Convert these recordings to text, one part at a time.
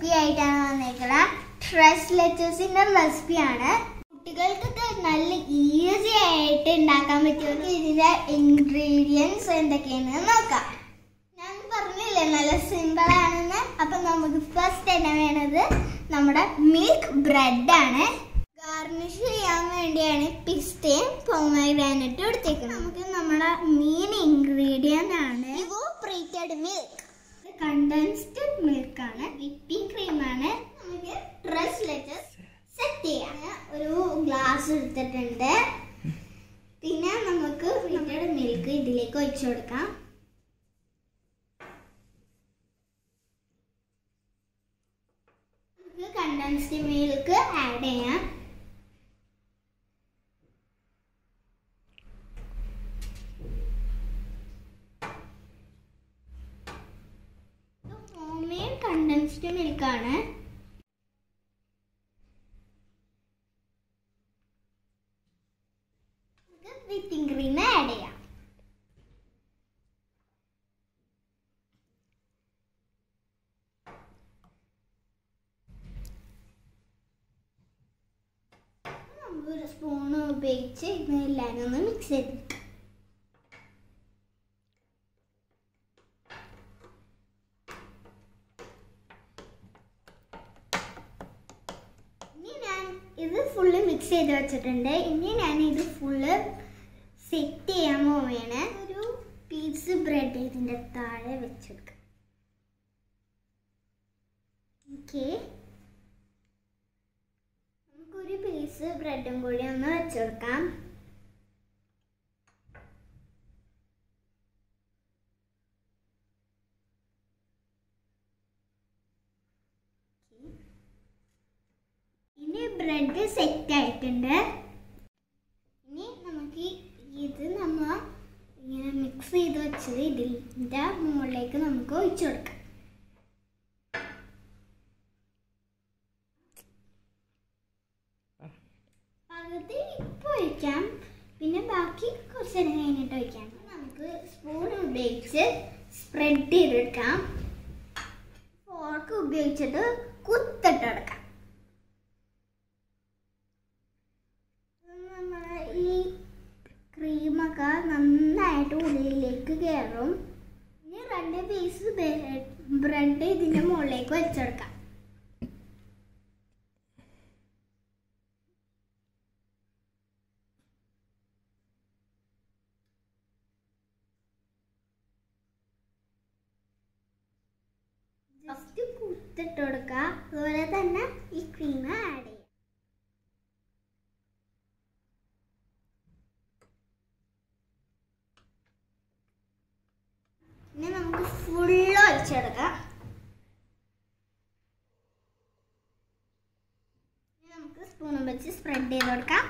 recipe ആയിട്ടാണ് വന്നേക്കുന്നത് truss ലെറ്റേഴ്സിന്റെ റെസിപ്പിയാണ് കുട്ടികൾക്ക് നല്ല ഈസി ആയിട്ട് ഉണ്ടാക്കാൻ പറ്റുമെങ്കിൽ ഇതിന്റെ ഇൻഗ്രീഡിയൻസ് എന്തൊക്കെയാണെന്ന് നോക്കാം ഞാൻ പറഞ്ഞില്ലേ നല്ല സിമ്പിൾ ആണെന്ന് അപ്പൊ നമുക്ക് ഫസ്റ്റ് തന്നെ വേണ്ടത് നമ്മുടെ മിൽക്ക് ബ്രെഡ് ആണ് ഗാർണിഷ് ചെയ്യാൻ വേണ്ടിയാണ് പിസ്തയും പൊമഗ്രാനറ്റും എടുത്തേക്കുന്നത് നമുക്ക് നമ്മുടെ മെയിൻ ഇൻഗ്രീഡിയന്റ് ആണ് ഇവോപ്രേറ്റഡ് മിൽക്ക് കണ്ടൻസ്ഡ് മിൽക്ക് ആണ് വിപ്പിംഗ് ക്രീം ആണ് നമുക്ക് ഡ്രസ് ലെറ്റസ് സെറ്റ് ചെയ്യാം ഒരു ഗ്ലാസ് എടുത്തിട്ടുണ്ട് പിന്നെ നമുക്ക് ഫിൽറ്റഡ് മിൽക്ക് ഇതിലേക്ക് ഒഴിച്ചു കൊടുക്കാം നമുക്ക് കണ്ടൻസ്ഡ് മിൽക്ക് ആഡ് ചെയ്യാം ഹോം മെയ്ഡ് കണ്ടൻസ്ഡ് മിൽക്കാണ് വിപ്പിംഗ് ക്രീം ആഡ് ചെയ്യാം നമുക്ക് ഒരു സ്പൂൺ ഉപയോഗിച്ച് ഇതെല്ലാം ഒന്ന് മിക്സ് ചെയ്തെടുക്കാം ഇനി ഞാൻ ഇത് ഫുള്ള് മിക്സ് ചെയ്ത് വെച്ചിട്ടുണ്ട് ഇനി ഞാൻ ഇത് ഫുള്ള് സെറ്റ് ചെയ്യാൻ പോവുകയാണ് ഒരു പീസ് ബ്രെഡ് ഇതിൻ്റെ താഴെ വെച്ചെടുക്കാം ഓക്കെ നമുക്കൊരു പീസ് ബ്രെഡും കൂടി ഒന്ന് വെച്ചെടുക്കാം ഇനി ബ്രെഡ് സെറ്റ് ആയിട്ടുണ്ട് ഇനി നമുക്ക് ഇത് നമ്മ ഇങ്ങനെ മിക്സ് ചെയ്ത് വെച്ചത് ഇതിൻ്റെ മുകളിലേക്ക് നമുക്ക് ഒഴിച്ചു കൊടുക്കാം പകുതി ഇപ്പോൾ ഒഴിക്കാം പിന്നെ ബാക്കി കുറച്ച് നേരം കഴിഞ്ഞിട്ട് ഒഴിക്കാം നമുക്ക് സ്പൂൺ ഉപയോഗിച്ച് സ്പ്രെഡ് ചെയ്തെടുക്കാം ഫോർക്ക് ഉപയോഗിച്ചിട്ട് കുത്തിട്ടെടുക്കാം നമ്മളെ ഈ ക്രീമൊക്കെ നന്നായിട്ട് ഉള്ളിലേക്ക് കയറും ഇനി രണ്ട് പീസ് ബ്രെഡ് ഇതിൻ്റെ മുകളിലേക്ക് വെച്ചെടുക്കാം ജസ്റ്റ് കുത്തിട്ട് കൊടുക്കുക അതുപോലെ തന്നെ ഈ ക്രീം ആഡ് ചെയ്യാം ഇനി നമുക്ക് ഫുള്ള് ഒഴിച്ചെടുക്കാം ഇനി നമുക്ക് സ്പൂണും വെച്ച് സ്പ്രെഡ് ചെയ്ത് കൊടുക്കാം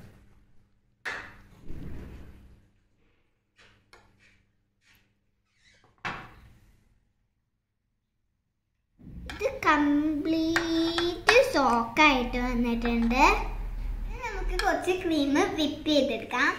ഇത് കംപ്ലീറ്റ് സോക്കായിട്ട് വന്നിട്ടുണ്ട് ഇനി നമുക്ക് കുറച്ച് ക്രീം വിപ്പ് ചെയ്തെടുക്കാം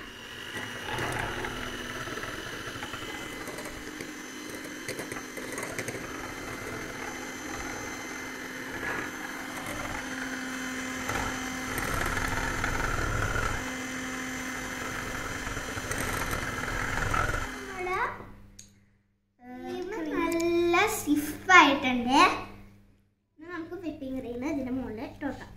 നമ്മുടെ ക്രീം നല്ല സ്റ്റിഫായിട്ടുണ്ട് ഇനി നമുക്ക് വിപ്പിംഗ് ക്രീം ഇതിന്റെ മുകളിൽ ഇട്ട് കൊടുക്കാം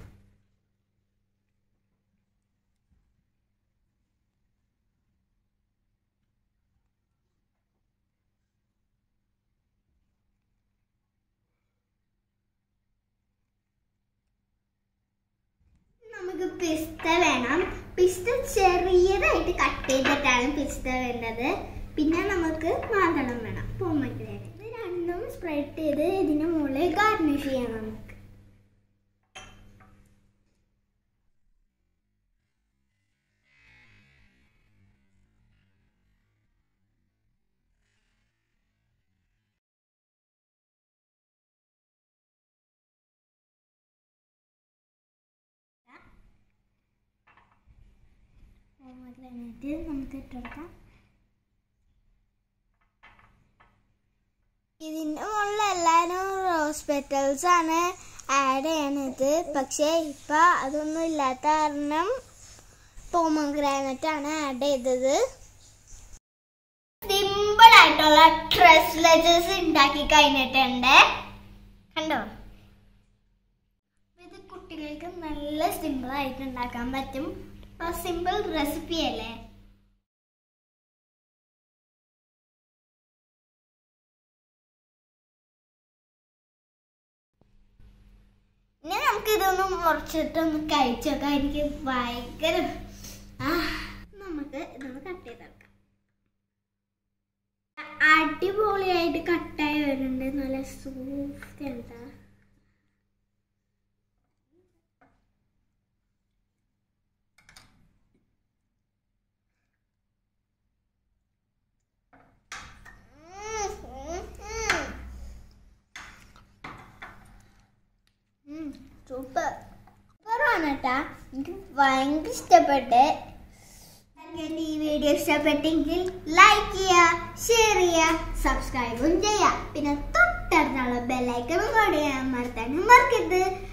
നമുക്ക് പിസ്ത വേണം പിസ്ത ചെറിയതായിട്ട് കട്ട് ചെയ്തിട്ടാണ് പിസ്ത വേണ്ടത് പിന്നെ നമുക്ക് മാതളം വേണം പൊമ്മഗ്രാനൈറ്റ് ഇത് രണ്ടും സ്പ്രെഡ് ചെയ്ത് ഇതിന് മുകളിൽ ഗാർണിഷ് ചെയ്യാം നമുക്ക് പൊമ്മഗ്രാനൈറ്റ് നമുക്ക് ഇട്ടെടുക്കാം ഇതിന്റെ മുകളിൽ എല്ലാരും റോസ് പെറ്റൽസ് ആണ് ആഡ് ചെയ്യണത് പക്ഷേ ഇപ്പൊ അതൊന്നും ഇല്ലാത്ത കാരണം പോമഗ്രാനറ്റ് ആണ് ആഡ് ചെയ്തത് സിമ്പിൾ ആയിട്ടുള്ള ഡ്രസ് ലെജേഴ്സ് ഉണ്ടാക്കി കഴിഞ്ഞിട്ടുണ്ട് കണ്ടോ ഇത് കുട്ടികൾക്ക് നല്ല സിമ്പിൾ ആയിട്ട് ഉണ്ടാക്കാൻ പറ്റും സിമ്പിൾ റെസിപ്പി അല്ലേ ഇനി നമുക്ക് ഇതൊന്ന് മുറിച്ചിട്ടൊന്ന് കഴിച്ചു നോക്കാം എനിക്ക് ഭയങ്കര ആ നമുക്ക് ഇതൊന്ന് കട്ട് ചെയ്തെടുക്കാം അടിപൊളിയായിട്ട് കട്ടായി വരുന്നുണ്ട് നല്ല സൂഫ്റ്റ് എന്താ സൂപ്പർ സൂപ്പറാണ് കേട്ടാ എനിക്ക് ഭയങ്കര ഇഷ്ടപ്പെട്ട് നിങ്ങൾക്ക് ഈ വീഡിയോ ഇഷ്ടപ്പെട്ടെങ്കിൽ ലൈക്ക് ചെയ്യുക ഷെയർ ചെയ്യുക സബ്സ്ക്രൈബും ചെയ്യുക പിന്നെ തൊട്ടടുത്തുള്ള ബെല്ലൈക്കണും കൂടി അമർത്താനും മറക്കരുത്